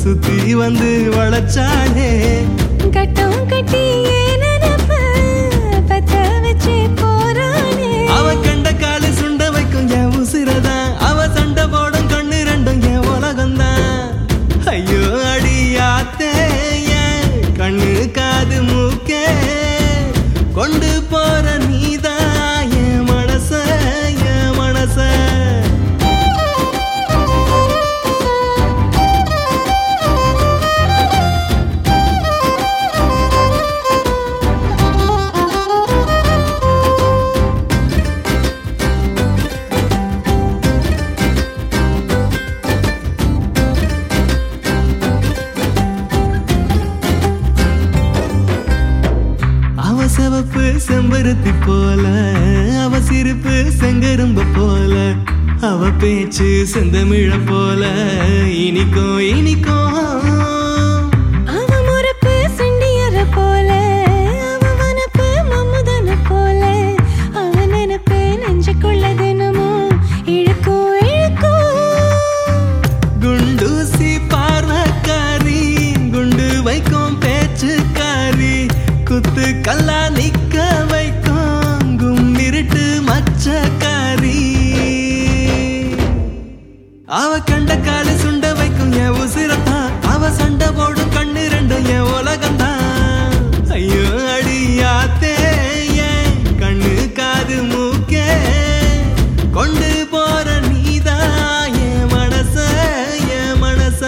சுத்தி வந்து வளச்சானே கட்டம் கட்டி ஏன் நினைப்ப பத்த வச்சு போறானே அவ கண்ட காலு சுண்ட வைக்கும் என் உசிரதான் அவ சண்டை போடும் கண்ணு ரெண்டும் என் உலகம்தான் ஐயோ அடியாத்தே என் கண்ணு காது மூக்கே கொண்டு போற நீதான் என் மனச என் மனச அவ சிவப்பு செம்பருத்தி போல அவ சிரிப்பு செங்கரும்ப போல அவ பேச்சு செந்தமிழ போல இனிக்கும் இனிக்கும் அவ முறப்பு சண்டியற போல அவ வனப்பு மம்முதன போல அவ நினைப்பு நெஞ்சுக்குள்ள தினமும் இழுக்கும் இழுக்கும் குண்டூசி பார்வக்காரி குண்டு வைக்கும் பேச்சுக்காரி குத்து கல்லா நிக்க வைக்கும் கும்மிருட்டு மச்சக்காரி அவ கண்ட காலு சுண்ட வைக்கும் என் உசிரத்தான் அவ சண்டை போடும் கண்ணு ரெண்டும் என் உலகம்தான் ஐயோ அடியாத்தே என் கண்ணு காது மூக்கே கொண்டு போற நீதான் என் மனச என் மனச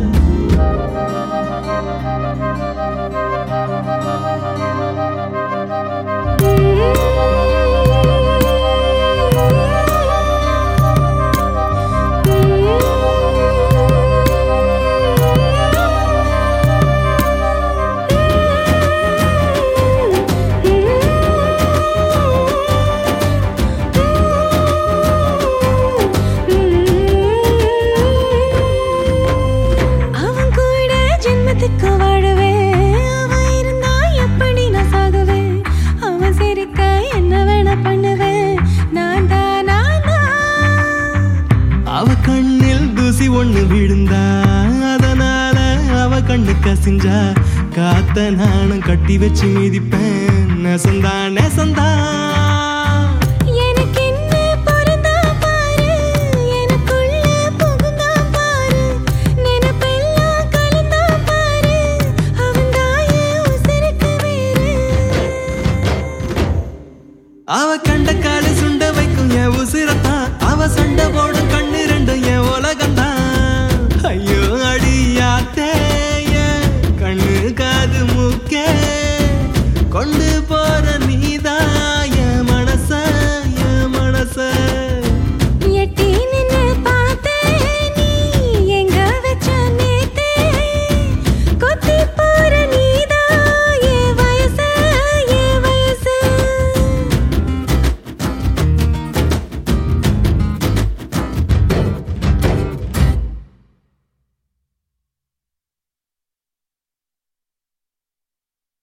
அவன் கூட ஜென்மத்துக்கு வாழுவேன் அவன் இருந்தா எப்படி நான் சாகுவேன் அவன் சிரிக்க என்ன வேணா பண்ணுவேன் நான் தான் நான் தான் அவ கண்ணில் தூசி ஒண்ணு விழுந்தா அதனால அவ கண்ணு கசிஞ்சா காத்த நானும் கட்டி வச்சு மிதிப்பேன் நெசந்தா நெசந்தா எனக்கு என்ன பொருந்தா பாரு எனக்குள்ள புகுந்தா பாரு நினைப்பெல்லாம் கலந்தா பாரு அவன் தாயே உசிருக்கு வேறு அவ கண்ட காலு சுண்ட வைக்கும் என் உசிரத்தான் அவ சண்டை போட